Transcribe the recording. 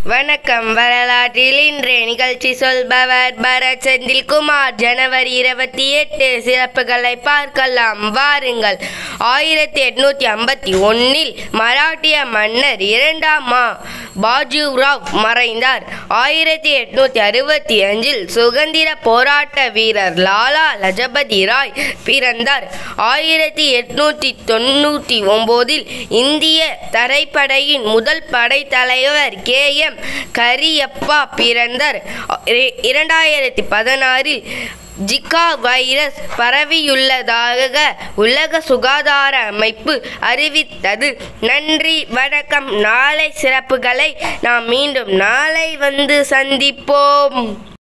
வணக்கம் வரலாற்றில் இன்றைய நிகழ்ச்சி சொல்பவர் பரத் செந்தில்குமார் ஜனவரி இருபத்தி எட்டு சிறப்புகளை பார்க்கலாம் வாருங்கள் ஆயிரத்தி எட்நூத்தி ஐம்பத்தி ஒன்னில் மராட்டிய மன்னர் இரண்டாம் மா பாஜுராவ் மறைந்தார் ஆயிரத்தி எட்நூத்தி அறுபத்தி அஞ்சில் சுதந்திர போராட்ட வீரர் லாலா லஜபதி ராய் பிறந்தார் ஆயிரத்தி எட்நூத்தி தொண்ணூற்றி ஒம்போதில் இந்திய தரைப்படையின் முதல் படைத்தலைவர் கே எம் கரியப்பா பிறந்தார் இர- இரண்டாயிரத்தி பதினாறில் ஜிகா வைரஸ் பரவியுள்ளதாக உலக சுகாதார அமைப்பு அறிவித்தது நன்றி வணக்கம் நாளை சிறப்புகளை நாம் மீண்டும் நாளை வந்து சந்திப்போம்